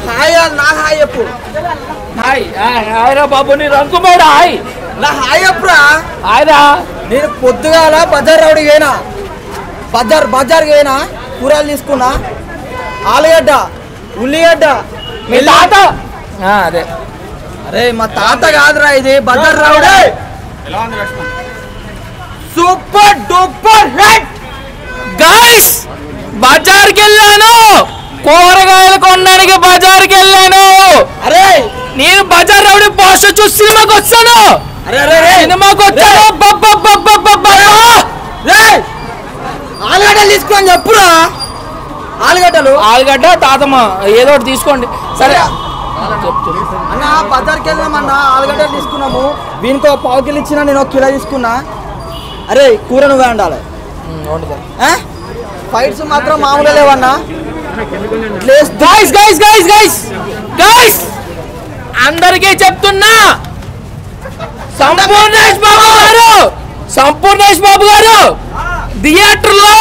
Hi నా hi చెప్పు hi hi hi రా బాబు నీ రంకుమాడు హాయ్ నా హాయ్ చెప్పురా హాయ్ రా నేను పొద్దుగాల బజార్ రౌడికి పోయినా బజార్ బజార్కి పోయినా కూరలు తీసుకున్నా ఆలుగడ్డ ఉల్లిగడ్డ మీ తాత ఆ, అదే అరే మా తాత కాదురా ఇది Bazaar Rowdy super duper hit guys బజార్కి వెళ్ళాను కూరగాయలు కొనడానికి బజార్కి వెళ్ళాను అరే నేను బజార్ రౌడీ పోస్టర్ చూసి సినిమాకి వచ్చాను అరే అరే రే సినిమాకి వచ్చాను బబ్బబ్బబ్బబ్బబ్బబ్బా. రే ఆలుగడ్డలు తీసుకొని చెప్పురా ఆలుగడ్డలు ఆలుగడ్డ తాతమ్మ ఏదో ఒకటి తీసుకోండి సరే అన్న బజార్కి వెళ్దామన్నా ఆలుగడ్డలు తీసుకున్నాము వీనికి ఒక పావు కిలో ఇచ్చిన నేను ఒక కిలో తీసుకున్నా అరే కూర నువ్వే ఉండాలి ఆ? ఫైట్స్ మాత్రం మామూలుగా లేవన్నా place guys guys guys guys guys అందరికీ చెప్తున్నా సంపూర్ణేష్ బాబు గారు సంపూర్ణేష్ బాబు గారు థియేటర్ లో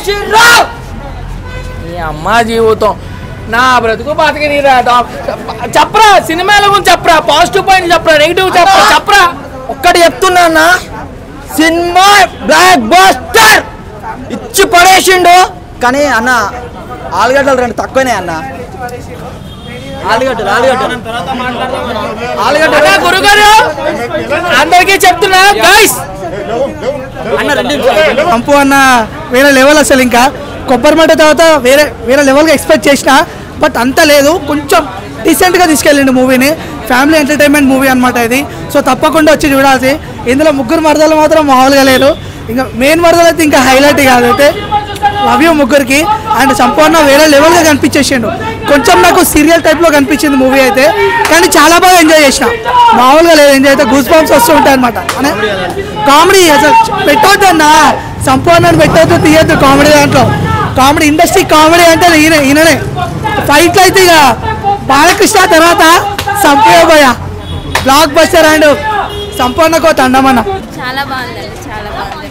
ఈ అమ్మ జీవితం నా బ్రతుకు బతికి నీరా చెప్పరా సినిమాల గురించి చెప్పరా పాజిటివ్ పాయింట్ చెప్పరా నెగిటివ్ చెప్పరా చెప్పరా ఒక్కటి చెప్తున్నా అన్న సినిమా బ్లాక్ బాస్టర్ ఇచ్చి పడేసిండు కానీ అన్న ఆలుగడ్డలు రెండు తక్కువనే అన్న ఆలుగడ్డలు ఆలుగడ్డలు ఆలుగడ్డ అన్నా గురుగారు అందరికీ చెప్తున్నా గైస్ అన్న రెండు నిమిషాలు. పంపు అన్న వేరే లెవెల్ అసలు ఇంకా కొబ్బరి మట్ట తర్వాత వేరే వేరే లెవెల్గా ఎక్స్పెక్ట్ చేసిన బట్ అంత లేదు కొంచెం డీసెంట్గా తీసుకెళ్ళిండు మూవీని ఫ్యామిలీ ఎంటర్టైన్మెంట్ మూవీ అనమాట ఇది సో తప్పకుండా వచ్చి చూడాల్సి ఇందులో ముగ్గురు మరదలు మాత్రం మామూలుగా లేరు ఇంకా మెయిన్ మరదలు అయితే ఇంకా హైలైట్ కాదైతే లవ్ యూ ముగ్గురికి అండ్ సంపూర్ణ వేరే లెవెల్గా కనిపించేసిండు కొంచెం నాకు సీరియల్ టైప్లో కనిపించింది మూవీ అయితే కానీ చాలా బాగా ఎంజాయ్ చేసిన మామూలుగా లేదు ఎంజాయ్ అయితే గూస్ బాంబ్స్ వస్తూ ఉంటాయి అనమాట కామెడీ అసలు పెట్టవద్దు అన్న సంపూర్ణాన్ని పెట్టవద్దు తీయద్దు కామెడీ దాంట్లో కామెడీ ఇండస్ట్రీ కామెడీ అంటే ఈయన ఈయననే ఫైట్లు అయితే ఇక బాలకృష్ణ తర్వాత సంపయోగయ బ్లాక్ బస్టర్ అండ్ సంపూర్ణకో తండమన్న చాలా బాగుందండి చాలా బాగుంది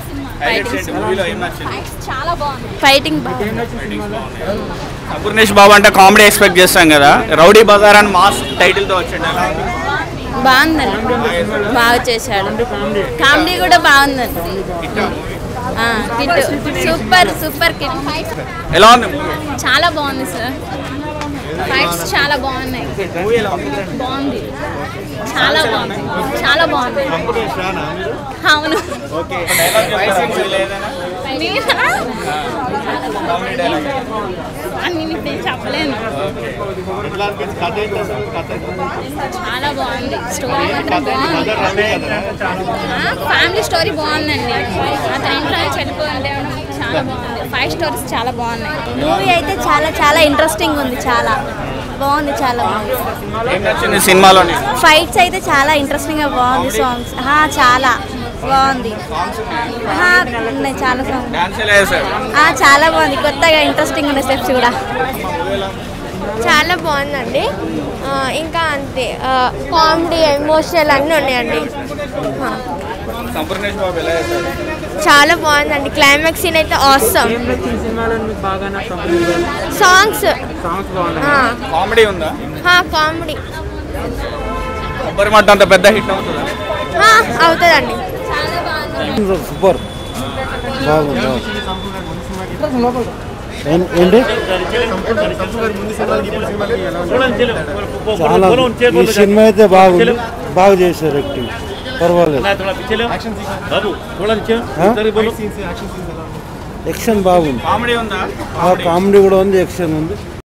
చాలా బాగుంది ఫైటింగ్ బాగుంది సంపూర్ణేష్ బాబు అంటే కామెడీ ఎక్స్పెక్ట్ చేస్తాం కదా రౌడీ బజార్ అని మాస్ టైటిల్ తో వచ్చిండు ఎలా ఉంది? బాగుందండి బాగా చేశాడు కామెడీ కూడా బాగుందండి ఆ, కిట్ సూపర్ సూపర్ కిట్ ఎలా ఉంది చాలా బాగుంది సార్ ఫైట్స్ చాలా బాగున్నాయి బాగుంది చాలా బాగుంది చాలా బాగుంది అవును నేనా? ఆ, నేను ఇప్పుడు ఏం చెప్పలేను చాలా బాగుంది స్టోరీ మాత్రం బాగుంది ఫ్యామిలీ స్టోరీ బాగుందండి అతని ఇంట్లో నుంచి వెళ్ళిపోయింది చాలా బాగుంది ఫైవ్ స్టోరీస్ చాలా బాగున్నాయి మూవీ అయితే చాలా చాలా ఇంట్రెస్టింగ్ ఉంది చాలా బాగుంది చాలా బాగుంది ఏం నచ్చింది సినిమాలోని ఫైట్స్ అయితే చాలా ఇంట్రెస్టింగ్ గా బాగుంది సాంగ్స్ హా, చాలా బాగుంది హా, ఉన్నాయి చాలా సాంగ్స్ డాన్స్ ఎలా చేశారు ఆ, చాలా బాగుంది కొత్తగా ఇంట్రెస్టింగ్ ఉన్నాయి స్టెప్స్ కూడా చాలా బాగుందండి ఆ, ఇంకా అంతే కామెడీ ఎమోషనల్ అన్నీ ఉన్నాయండి ఆ, సంపూర్ణేష్ బాబు ఎలా చేశారు చాలా బాగుందండి క్లైమాక్స్ సీన్ అయితే ఆసమ్ సాంగ్స్ కామెడీ ఉందా కామెడీ కొబ్బరి మట్ట అంత పెద్ద హిట్ అవుతుందా అవుతుందండి సూపర్ బాగుంది ఏం- ఏంటి చాలా ఈ సినిమా అయితే బాగుంది బాగా చేశారు యాక్టింగ్ పర్వాలేదు ఆ? యాక్షన్ బాగుంది కామెడీ ఉందా ఆ కామెడీ కూడా ఉంది యాక్షన్ ఉంది